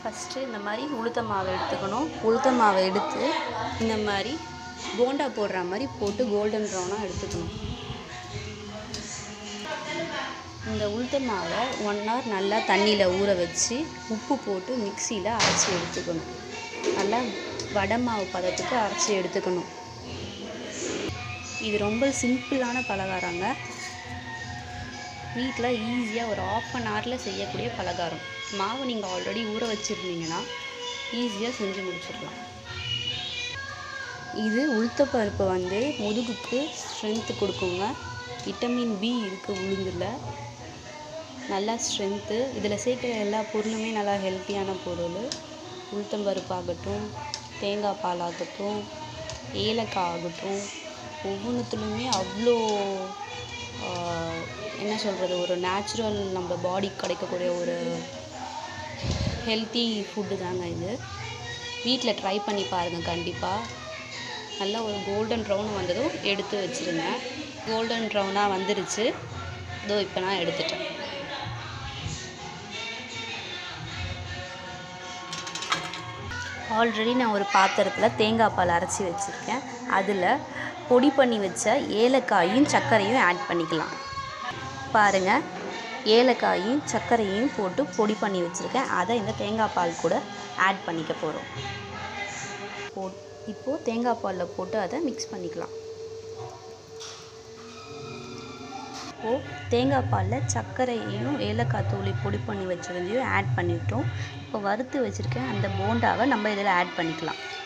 first இந்த மாதிரி உளுத்த மாவை எடுத்துக்கணும் உளுத்த மாவை எடுத்து இந்த மாதிரி போண்டா போடுற மாதிரி போட்டு கோல்டன் ப்ரௌனாக எடுத்துக்கணும் இந்த உளுத்த மாவை ஒன் ஹவர் நல்லா தண்ணியில் ஊற வச்சு உப்பு போட்டு மிக்சியில் அரைச்சி எடுத்துக்கணும் நல்லா வடை மாவு பதத்துக்கு அரைச்சி எடுத்துக்கணும் இது ரொம்ப சிம்பிளான பலகாரங்க வீட்டில் ஈஸியாக ஒரு ஆஃப் அன் ஹவரில் செய்யக்கூடிய பலகாரம் மாவு நீங்கள் ஆல்ரெடி ஊற வச்சுருந்தீங்கன்னா ஈஸியாக செஞ்சு முடிச்சிடலாம் இது உளுத்தப்பருப்பு வந்து முதுகுக்கு ஸ்ட்ரென்த்து கொடுக்குங்க விட்டமின் பி இருக்குது உளுந்தில் நல்லா ஸ்ட்ரென்த்து இதில் சேர்க்குற எல்லா பொருளுமே நல்லா ஹெல்த்தியான பொருள் உளுத்தம்பருப்பு ஆகட்டும் தேங்காய் பால் ஆகட்டும் ஏலக்காய் ஆகட்டும் ஒவ்வொன்றுத்துலையுமே அவ்வளோ ஆஹ், என்ன சொல்கிறது ஒரு நேச்சுரல் நம்ம பாடிக்கு கிடைக்கக்கூடிய ஒரு ஹெல்த்தி ஃபுட்டு தாங்க இது வீட்டில் ட்ரை பண்ணி பாருங்கள் கண்டிப்பாக நல்லா ஒரு கோல்டன் ப்ரௌன் வந்ததும் எடுத்து வச்சுருங்க கோல்டன் ப்ரௌனாக வந்துருச்சு இதோ இப்போ நான் எடுத்துட்டேன் ஆல்ரெடி நான் ஒரு பாத்திரத்தில் தேங்காய் பால் அரைச்சி வச்சுருக்கேன் அதில் பொடி பண்ணி வச்ச ஏலக்காயும் சர்க்கரையும் ஆட் பண்ணிக்கலாம் பாருங்கள் ஏலக்காயும் சர்க்கரையும் போட்டு பொடி பண்ணி வச்சுருக்கேன் அதை இந்த தேங்காய் பால் கூட ஆட் பண்ணிக்க போகிறோம் போ இப்போது தேங்காய் பாலில் போட்டு அதை மிக்ஸ் பண்ணிக்கலாம் இப்போது தேங்காய் பாலில் சர்க்கரையையும் ஏலக்காய் தூளி பொடி பண்ணி வச்சுருந்தையும் ஆட் பண்ணிட்டோம் இப்போ வறுத்து வச்சுருக்கேன் அந்த போண்டாவை நம்ம இதில் ஆட் பண்ணிக்கலாம்